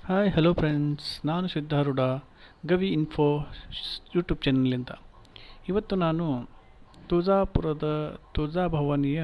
hi hello friends ನಾನು Siddharudha Gavi info YouTube ಚಾನಲಿಂದ ಇವತ್ತು ನಾನು ತುಳಜಾಪುರದ ತುಳಜಾ ಭವಾನಿಯ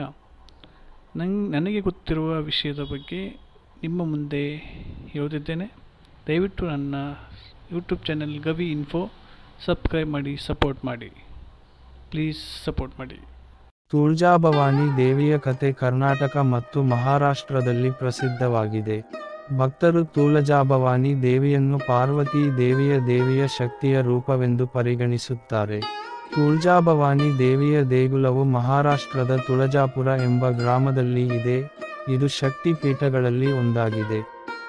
ನಂಗೆ ನನಗೆ ಗೊತ್ತಿರುವ ವಿಷಯದ ಬಗ್ಗೆ ನಿಮ್ಮ ಮುಂದೆ ಹೇಳುತ್ತಿದ್ದೇನೆ ದಯವಿಟ್ಟು ನನ್ನ YouTube channel Gavi info subscribe ಮಾಡಿ ಸಪೋರ್ಟ್ ಮಾಡಿ ಪ್ಲೀಸ್ ಸಪೋರ್ಟ್ ಮಾಡಿ ತುಳಜಾಭವಾನಿ ದೇವಿಯ ಕತೆ ಕರ್ನಾಟಕ ಮತ್ತು ಮಹಾರಾಷ್ಟ್ರದಲ್ಲಿ ಪ್ರಸಿದ್ಧವಾಗಿದೆ ಭಕ್ತರು ತುಳಜಾಭವಾನಿ ದೇವಿಯನ್ನು ಪಾರ್ವತಿ ದೇವಿಯ ದೇವಿಯ ಶಕ್ತಿಯ ರೂಪವೆಂದು ಪರಿಗಣಿಸುತ್ತಾರೆ ತುಳಜಾಭವಾನಿ ದೇವಿಯ ದೇಗುಲವು ಮಹಾರಾಷ್ಟ್ರದ ತುಳಜಾಪುರ ಎಂಬ ಗ್ರಾಮದಲ್ಲಿ ಇದೆ ಇದು ಶಕ್ತಿ ಪೀಠಗಳಲ್ಲಿ ಒಂದಾಗಿದೆ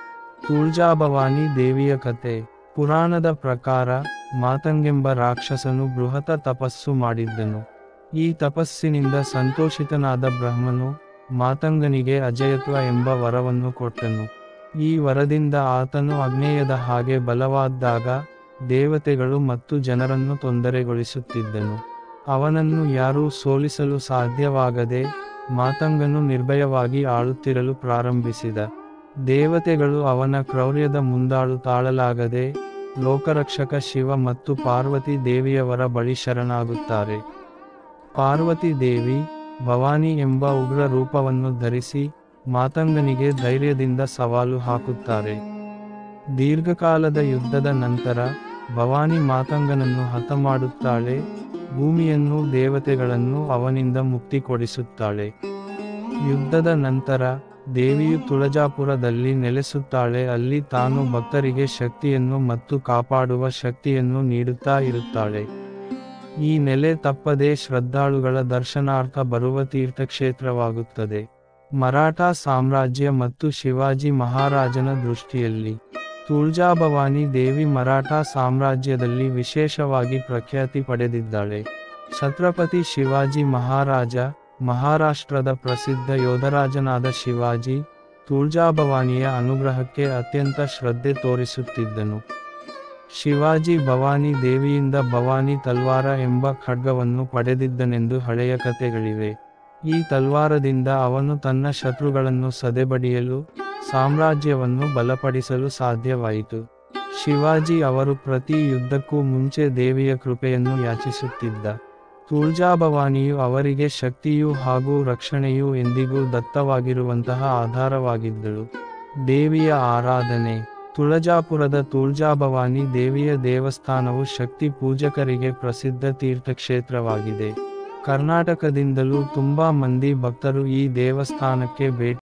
ತುಳಜಾಭವಾನಿ ದೇವಿಯ ಕತೆ ಪುರಾಣದ ಪ್ರಕಾರ ಮಾತಂಗೆಂಬ ರಾಕ್ಷಸನು ಬೃಹತ ತಪಸ್ಸು ಮಾಡಿದ್ದನು ಈ ತಪಸ್ಸಿನಿಂದ ಸಂತೋಷಿತನಾದ ಬ್ರಹ್ಮನು ಮಾತಂಗನಿಗೆ ಅಜಯತ್ವ ಎಂಬ ವರವನ್ನು ಕೊಟ್ಟನು ಈ ವರದಿಂದ ಆತನು ಅಗ್ನೇಯದ ಹಾಗೆ ಬಲವಾದಾಗ ದೇವತೆಗಳು ಮತ್ತು ಜನರನ್ನು ತೊಂದರೆಗೊಳಿಸುತ್ತಿದ್ದನು ಅವನನ್ನು ಯಾರೂ ಸೋಲಿಸಲು ಸಾಧ್ಯವಾಗದೆ ಮಾತಂಗನು ನಿರ್ಭಯವಾಗಿ ಆಳುತ್ತಿರಲು ಪ್ರಾರಂಭಿಸಿದ ದೇವತೆಗಳು ಅವನ ಕ್ರೌರ್ಯದ ಮುಂದಾಳು ತಾಳಲಾಗದೆ ಲೋಕರಕ್ಷಕ ಶಿವ ಮತ್ತು ಪಾರ್ವತಿ ದೇವಿಯವರ ಬಳಿ ಶರಣಾಗುತ್ತಾರೆ ಪಾರ್ವತಿ ದೇವಿ ಭವಾನಿ ಎಂಬ ಉಗ್ರ ರೂಪವನ್ನು ಧರಿಸಿ ಮಾತಂಗನಿಗೆ ಧೈರ್ಯದಿಂದ ಸವಾಲು ಹಾಕುತ್ತಾರೆ ದೀರ್ಘಕಾಲದ ಯುದ್ಧದ ನಂತರ ಭವಾನಿ ಮಾತಂಗನನ್ನು ಹತಮಾಡುತ್ತಾಳೆ ಭೂಮಿಯನ್ನು ದೇವತೆಗಳನ್ನು ಅವನಿಂದ ಮುಕ್ತಿ ಕೊಡಿಸುತ್ತಾಳೆ ಯುದ್ಧದ ನಂತರ ದೇವಿಯು ತುಳಜಾಪುರದಲ್ಲಿ ನೆಲೆಸುತ್ತಾಳೆ ಅಲ್ಲಿ ತಾನು ಭಕ್ತರಿಗೆ ಶಕ್ತಿಯನ್ನು ಮತ್ತು ಕಾಪಾಡುವ ಶಕ್ತಿಯನ್ನು ನೀಡುತ್ತಾ ಇರುತ್ತಾಳೆ ಈ ನೆಲೆ ತಪ್ಪದೆ ಶ್ರದ್ಧಾಳುಗಳ ದರ್ಶನಾರ್ಥ ಬರುವ ತೀರ್ಥಕ್ಷೇತ್ರವಾಗುತ್ತದೆ ಮರಾಠ ಸಾಮ್ರಾಜ್ಯ ಮತ್ತು ಶಿವಾಜಿ ಮಹಾರಾಜನ ದೃಷ್ಟಿಯಲ್ಲಿ ತುಳಜಾಭವಾನಿ ದೇವಿ ಮರಾಠ ಸಾಮ್ರಾಜ್ಯದಲ್ಲಿ ವಿಶೇಷವಾಗಿ ಪ್ರಖ್ಯಾತಿ ಪಡೆದಿದ್ದಾಳೆ ಛತ್ರಪತಿ ಶಿವಾಜಿ ಮಹಾರಾಜ ಮಹಾರಾಷ್ಟ್ರದ ಪ್ರಸಿದ್ಧ ಯೋಧರಾಜನಾದ ಶಿವಾಜಿ ತುಳಜಾಭವಾನಿಯ ಅನುಗ್ರಹಕ್ಕೆ ಅತ್ಯಂತ ಶ್ರದ್ಧೆ ತೋರಿಸುತ್ತಿದ್ದನು ಶಿವಾಜಿ ಭವಾನಿ ದೇವಿಯಿಂದ ಭವಾನಿ ತಲ್ವಾರ ಎಂಬ ಖಡ್ಗವನ್ನು ಪಡೆದಿದ್ದನೆಂದು ಹಳೆಯ ಕಥೆಗಳಿವೆ ಈ ತಲ್ವಾರದಿಂದ ಅವನು ತನ್ನ ಶತ್ರುಗಳನ್ನು ಸದೆಬಡಿಯಲು ಸಾಮ್ರಾಜ್ಯವನ್ನು ಬಲಪಡಿಸಲು ಸಾಧ್ಯವಾಯಿತು ಶಿವಾಜಿ ಅವರು ಪ್ರತಿ ಯುದ್ಧಕ್ಕೂ ಮುಂಚೆ ದೇವಿಯ ಕೃಪೆಯನ್ನು ಯಾಚಿಸುತ್ತಿದ್ದ ತುಳಜಾಭವಾನಿಯು ಅವರಿಗೆ ಶಕ್ತಿಯೂ ಹಾಗೂ ರಕ್ಷಣೆಯೂ ಎಂದಿಗೂ ದತ್ತವಾಗಿರುವಂತಹ ಆಧಾರವಾಗಿದ್ದಳು ದೇವಿಯ ಆರಾಧನೆ ತುಳಜಾಪುರದ ತುಳಜಾಭವಾನಿ ದೇವಿಯ ದೇವಸ್ಥಾನವು ಶಕ್ತಿ ಪೂಜಕರಿಗೆ ಪ್ರಸಿದ್ಧ ತೀರ್ಥಕ್ಷೇತ್ರವಾಗಿದೆ ಕರ್ನಾಟಕದಿಂದಲೂ ತುಂಬಾ ಮಂದಿ ಭಕ್ತರು ಈ ದೇವಸ್ಥಾನಕ್ಕೆ ಭೇಟಿ